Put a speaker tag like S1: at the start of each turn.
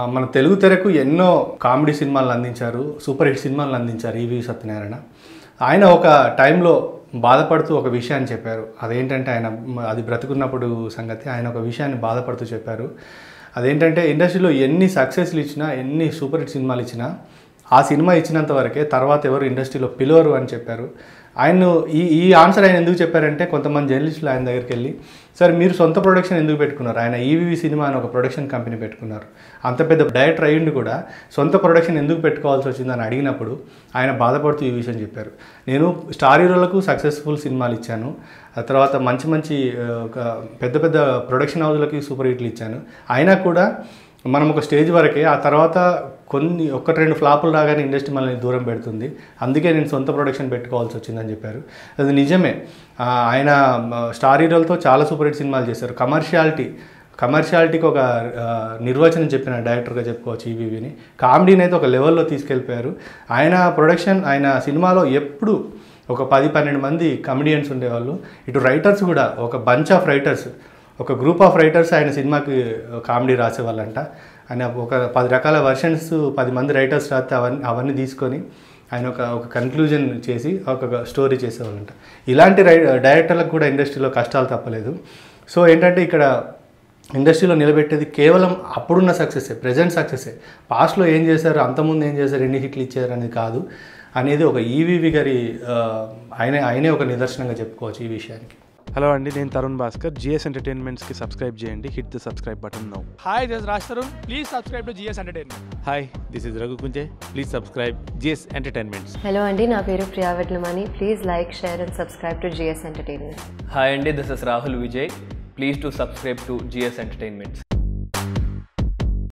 S1: మన తెలుగు తెరకు ఎన్నో కామెడీ సినిమాలను అందించారు సూపర్ హిట్ సినిమాలను అందించారు ఈవి సత్యనారాయణ ఆయన ఒక టైంలో బాధపడుతూ ఒక విషయాన్ని చెప్పారు అదేంటంటే ఆయన మ- అది బ్రతుకున్నప్పుడు సంగతి ఆయన ఒక విషయాన్ని బాధపడుతూ చెప్పారు అదేంటంటే ఇండస్ట్రీలో ఎన్ని సక్సెస్లు ఇచ్చినా ఎన్ని సూపర్ హిట్ సినిమాలు ఇచ్చినా ఆ సినిమా ఇచ్చినంత వరకే తర్వాత ఎవరు ఇండస్ట్రీలో పిలవరు అని చెప్పారు ఆయన ఈ ఈ ఆన్సర్ ఆయన ఎందుకు చెప్పారంటే కొంతమంది జర్నలిస్టులు ఆయన దగ్గరికి వెళ్ళి సార్ మీరు సొంత ప్రొడక్షన్ ఎందుకు పెట్టుకున్నారు ఆయన ఈవీవి సినిమా అని ఒక ప్రొడక్షన్ కంపెనీ పెట్టుకున్నారు అంత పెద్ద డైరెక్టర్ అయ్యిండు కూడా సొంత ప్రొడక్షన్ ఎందుకు పెట్టుకోవాల్సి వచ్చిందని అడిగినప్పుడు ఆయన బాధపడుతూ ఈ విషయం చెప్పారు నేను స్టార్ హీరోలకు సక్సెస్ఫుల్ సినిమాలు ఇచ్చాను ఆ తర్వాత మంచి మంచి ఆ, ఒక పెద్ద పెద్ద ప్రొడక్షన్ హౌస్లకి సూపర్ హిట్లు ఇచ్చాను అయినా కూడా మనం ఒక స్టేజ్ వరకే ఆ తర్వాత కొన్ని ఒకటి రెండు ఫ్లాపులు రాగానే ఇండస్ట్రీ మనల్ని దూరం పెడుతుంది అందుకే నేను సొంత ప్రొడక్షన్ పెట్టుకోవాల్సి వచ్చిందని చెప్పారు అది నిజమే ఆ, ఆయన మ, స్టార్ హీరోలతో చాలా సూపర్ హిట్ సినిమాలు చేశారు కమర్షియాలిటీ కమర్షియాలిటీకి ఒక ఆ, నిర్వచనం చెప్పిన డైరెక్టర్గా చెప్పుకోవచ్చు ఈవీవిని కామెడీని అయితే ఒక లెవెల్లో తీసుకెళ్ళిపోయారు ఆయన ప్రొడక్షన్ ఆయన సినిమాలో ఎప్పుడు ఒక పది పన్నెండు మంది కమెడియన్స్ ఉండేవాళ్ళు ఇటు రైటర్స్ కూడా ఒక బంచ్ ఆఫ్ రైటర్స్ ఒక గ్రూప్ ఆఫ్ రైటర్స్ ఆయన సినిమాకి కామెడీ రాసేవాళ్ళంట ఆయన ఒక పది రకాల వర్షన్స్ పది మంది రైటర్స్ రాస్తే అవన్నీ అవన్నీ తీసుకొని ఆయన ఒక ఒక కన్క్లూజన్ చేసి ఒక స్టోరీ చేసేవాళ్ళంట ఇలాంటి రై డైరెక్టర్లకు కూడా ఇండస్ట్రీలో కష్టాలు తప్పలేదు సో ఏంటంటే ఇక్కడ ఇండస్ట్రీలో నిలబెట్టేది కేవలం అప్పుడున్న సక్సెసే ప్రజెంట్ సక్సెసే పాస్ట్లో ఏం చేశారు అంతకుముందు ఏం చేశారు ఎన్ని హిట్లు ఇచ్చారు అనేది కాదు అనేది ఒక ఈవీవి గారి ఆ, ఆయనే ఆయనే ఒక నిదర్శనంగా చెప్పుకోవచ్చు ఈ విషయానికి
S2: హలో అండి నేను తరుణ్ భాస్కర్ జిఎస్ ఎంటర్టైన్మెంట్స్కి సబ్స్క్రైబ్ చేయండి hit the subscribe button now
S3: Hi, this is Raj Tarun. Please subscribe to GS Entertainment.
S4: Hi this is Raghu Kunje please subscribe GS entertainments
S5: hello అండి నా పేరు Priya Vetlamani please like share and subscribe to GS entertainment
S6: hi అండి this is Rahul Vijay please to subscribe to GS entertainments